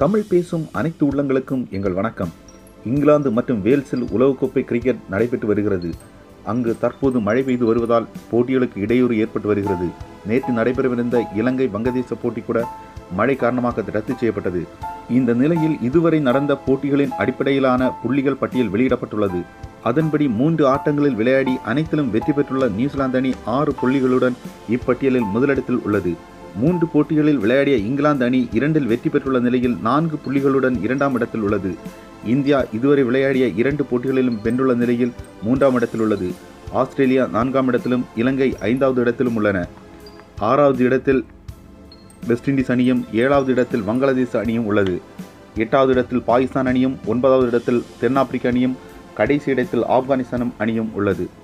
தமிழ் பேசும் அனைத்து உள்ளங்களுக்கும் எங்கள் வணக்கம் இங்கிலாந்து மற்றும் வேல்ஸில் உலகக்கோப்பை கிரிக்கெட் நடைபெற்று வருகிறது அங்கு தற்போது மழை பெய்து வருவதால் போட்டிகளுக்கு இடையூறு ஏற்பட்டு வருகிறது நேற்று நடைபெறவிருந்த இலங்கை வங்கதேச போட்டி கூட மழை காரணமாக ரத்து செய்யப்பட்டது இந்த நிலையில் இதுவரை நடந்த போட்டிகளின் அடிப்படையிலான புள்ளிகள் பட்டியல் வெளியிடப்பட்டுள்ளது அதன்படி மூன்று ஆட்டங்களில் விளையாடி அனைத்திலும் வெற்றி பெற்றுள்ள நியூசிலாந்து அணி ஆறு புள்ளிகளுடன் இப்பட்டியலில் முதலிடத்தில் உள்ளது மூன்று போட்டிகளில் விளையாடிய இங்கிலாந்து அணி இரண்டில் வெற்றி பெற்றுள்ள நிலையில் நான்கு புள்ளிகளுடன் இரண்டாம் இடத்தில் உள்ளது இந்தியா இதுவரை விளையாடிய இரண்டு போட்டிகளிலும் வென்றுள்ள நிலையில் மூன்றாம் இடத்தில் உள்ளது ஆஸ்திரேலியா நான்காம் இடத்திலும் இலங்கை ஐந்தாவது இடத்திலும் உள்ளன ஆறாவது இடத்தில் வெஸ்ட் இண்டீஸ் அணியும் ஏழாவது இடத்தில் வங்காளதேச அணியும் உள்ளது எட்டாவது இடத்தில் பாகிஸ்தான் அணியும் ஒன்பதாவது இடத்தில் தென்னாப்பிரிக்க அணியும் கடைசி இடத்தில் ஆப்கானிஸ்தான் அணியும் உள்ளது